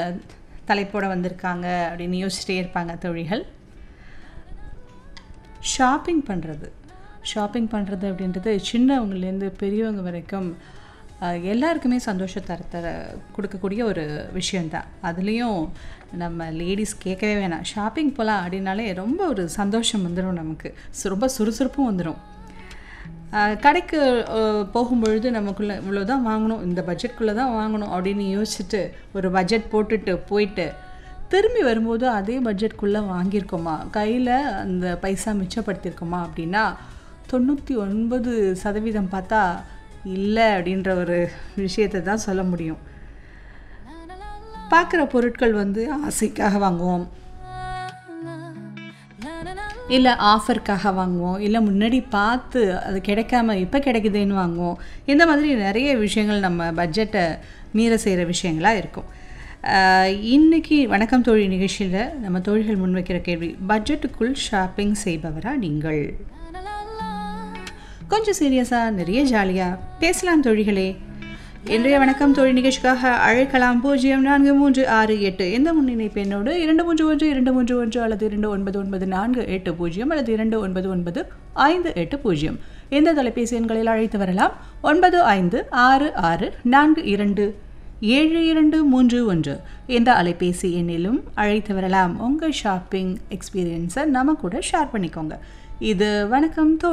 தலைப்போட வந்திருக்காங்க அப்படின்னு யோசிச்சிட்டே இருப்பாங்க தோழிகள் ஷாப்பிங் பண்ணுறது ஷாப்பிங் பண்ணுறது அப்படின்றது சின்னவங்கலேருந்து பெரியவங்க வரைக்கும் அஹ், எல்லாருக்குமே சந்தோஷத்தை தர கொடுக்கக்கூடிய ஒரு விஷயந்தான் அதுலேயும் நம்ம லேடிஸ் கேட்கவே வேணாம் ஷாப்பிங் போகலாம் அப்படின்னாலே ரொம்ப ஒரு சந்தோஷம் வந்துடும் நமக்கு சு- ரொம்ப சுறுசுறுப்பும் வந்துடும் ஆஹ் கடைக்கு ஆஹ் போகும்பொழுது நமக்குள்ள இவ்வளோ தான் வாங்கணும் இந்த பட்ஜெட்குள்ளே தான் வாங்கணும் அப்படின்னு யோசிச்சுட்டு ஒரு பட்ஜெட் போட்டுட்டு போயிட்டு திரும்பி வரும்போது அதே பட்ஜெட்குள்ளே வாங்கியிருக்கோமா கையில் அந்த பைசா மிச்சப்படுத்தியிருக்கோமா அப்படின்னா தொண்ணூற்றி ஒன்பது சதவீதம் பார்த்தா இல்லை அப்படின்ற ஒரு விஷயத்தை தான் சொல்ல முடியும் பார்க்குற பொருட்கள் வந்து ஆசைக்காக வாங்குவோம் இல்லை ஆஃபருக்காக வாங்குவோம் இல்லை முன்னாடி பார்த்து அது கிடைக்காம இப்போ கிடைக்குதுன்னு வாங்குவோம் இந்த மாதிரி நிறைய விஷயங்கள் நம்ம பட்ஜெட்டை மீற செய்கிற விஷயங்களாக இருக்கும் ஆஹ் இன்னைக்கு வணக்கம் தோழி நிகழ்ச்சியில் நம்ம தோழிகள் முன்வைக்கிற கேள்வி பட்ஜெட்டுக்குள் ஷாப்பிங் செய்பவரா நீங்கள் கொஞ்சம் சீரியஸாக நிறைய ஜாலியாக பேசலாம் தோழிகளே இன்றைய வணக்கம் தோழி நிகழ்ச்சிக்காக அழைக்கலாம் பூஜ்ஜியம் நான்கு மூன்று ஆறு எட்டு எந்த முன்னிணைப்பு என்னோடு இரண்டு மூன்று ஒன்று இரண்டு மூன்று ஒன்று அல்லது இரண்டு ஒன்பது ஒன்பது நான்கு எட்டு பூஜ்ஜியம் அல்லது இரண்டு ஒன்பது ஒன்பது ஐந்து எட்டு பூஜ்ஜியம் இந்த தொலைபேசி எண்களில் அழைத்து வரலாம் ஒன்பது ஐந்து ஆறு ஆறு நான்கு இரண்டு ஏழு இரண்டு மூன்று ஒன்று இந்த அலைபேசி எண்ணிலும் அழைத்து வரலாம் உங்கள் ஷாப்பிங் எக்ஸ்பீரியன்ஸை நம்ம கூட ஷேர் பண்ணிக்கோங்க இது வணக்கம் தோழி